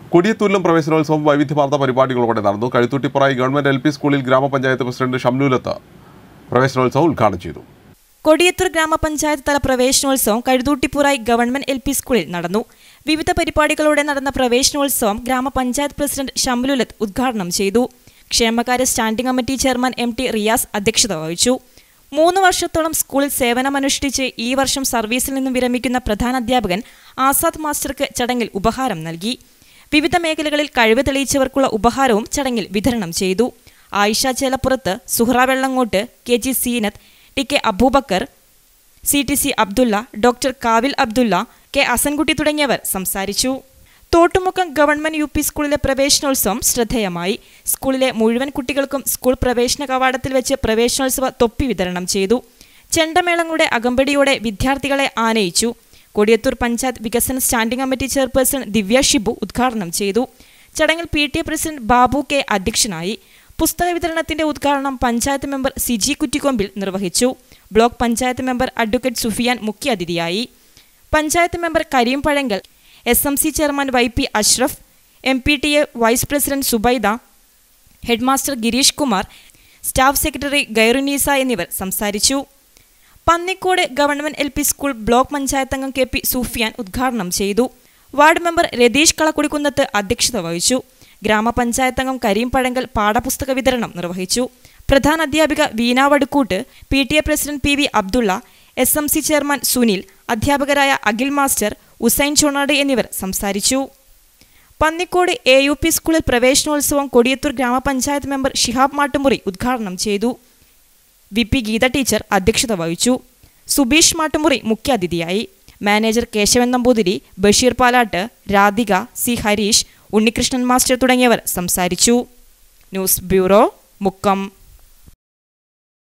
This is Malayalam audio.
കൊടിയത്തൂരിലും പ്രവേശനോത്സവം വൈവിധ്യമാർന്ന പരിപാടികളോടെ നടന്നു കഴുത്തൂട്ടിപ്പുറായി ഗവൺമെന്റ് എൽ പി സ്കൂളിൽ ഗ്രാമപഞ്ചായത്ത് പ്രസിഡന്റ് ഷംലൂലത്ത് പ്രവേശനോത്സവം ഉദ്ഘാടനം ചെയ്തു കൊടിയത്തൂർ ഗ്രാമപഞ്ചായത്ത് തല പ്രവേശനോത്സവം കഴുതൂട്ടിപ്പുറായി ഗവൺമെന്റ് എൽ പി സ്കൂളിൽ നടന്നു വിവിധ പരിപാടികളോടെ നടന്ന പ്രവേശനോത്സവം ഗ്രാമപഞ്ചായത്ത് പ്രസിഡന്റ് ഷംലുലത്ത് ഉദ്ഘാടനം ചെയ്തു ക്ഷേമകാര്യ standing committee chairman M T Riyas അധ്യക്ഷത വഹിച്ചു മൂന്ന് വർഷത്തോളം സ്കൂളിൽ സേവനമനുഷ്ഠിച്ച് ഈ വർഷം സർവീസിൽ നിന്നും വിരമിക്കുന്ന പ്രധാന അധ്യാപകൻ ആസാദ് മാസ്റ്റർക്ക് ചടങ്ങിൽ ഉപഹാരം നൽകി വിവിധ മേഖലകളിൽ കഴിവ് തെളിയിച്ചവർക്കുള്ള ഉപഹാരവും ചടങ്ങിൽ വിതരണം ചെയ്തു Ayisha Chelappurath Suhra Vellangot K G Seenath T K Abubakar C T C Abdulla doctor Kavil Abdulla K അസൻകുട്ടി തുടങ്ങിയവർ സംസാരിച്ചു തോട്ടുമുക്കം ഗവൺമെന്റ് യു പി സ്കൂളിലെ പ്രവേശനോത്സവം ശ്രദ്ധേയമായി സ്കൂളിലെ മുഴുവൻ കുട്ടികൾക്കും സ്കൂൾ പ്രവേശന കവാടത്തിൽ വെച്ച് പ്രവേശനോത്സവ തൊപ്പി വിതരണം ചെയ്തു ചെണ്ടമേളങ്ങളുടെ അകമ്പടിയോടെ വിദ്യാർത്ഥികളെ ആനയിച്ചു കൊടിയത്തൂർ പഞ്ചായത്ത് വികസന standing committee chairperson Divya Shibu ഉദ്ഘാടനം ചെയ്തു ചടങ്ങിൽ P T A president Babu K അധ്യക്ഷനായി പുസ്തക വിതരണത്തിന്റെ ഉദ്ഘാടനം പഞ്ചായത്ത് മെമ്പർ സിജി കുറ്റിക്കൊമ്പിൽ നിർവഹിച്ചു block panchayat member advocate Sufiyan മുഖ്യാതിഥിയായി panchayat member Kareem Pazhankal S M C chairman Y P Ashraf M P T A vice president Subaida headmaster Gireesh Kumar staff secretary Khairunneesa എന്നിവർ സംസാരിച്ചു Pannikode government L P school block panchayat അംഗം കെ പി സൂഫിയാൻ ഉദ്ഘാടനം ചെയ്തു വാർഡ് മെമ്പർ രതീഷ് കളക്കുടിക്കുന്നത്ത് അധ്യക്ഷത വഹിച്ചു ഗ്രാമപഞ്ചായത്ത് അംഗം കരീം പഴങ്കൽ പാഠപുസ്തക വിതരണം നിർവഹിച്ചു പ്രധാന അധ്യാപിക Veena Vadukkoot P T A president P V Abdulla S M C chairman Sunil അധ്യാപകരായ അഖിൽ മാസ്റ്റർ ഉസൈൻ ചൊണാട് എന്നിവർ സംസാരിച്ചു പന്നിക്കോട് എ യു പി സ്കൂളിൽ പ്രവേശനോത്സവം കൊടിയത്തൂർ ഗ്രാമപഞ്ചായത്ത് മെമ്പർ ഷിഹാബ് മാട്ടുമുറി ഉദ്ഘാടനം ചെയ്തു വി പി ഗീത ടീച്ചർ അധ്യക്ഷത വഹിച്ചു സുബീഷ് മാട്ടുമുറി മുഖ്യാതിഥിയായി manager Keshavan Namboothiri Basheer Palatt Radhika C Hareesh Unnikrishnan master തുടങ്ങിയവർ സംസാരിച്ചു ന്യൂസ് ബ്യൂറോ മുക്കം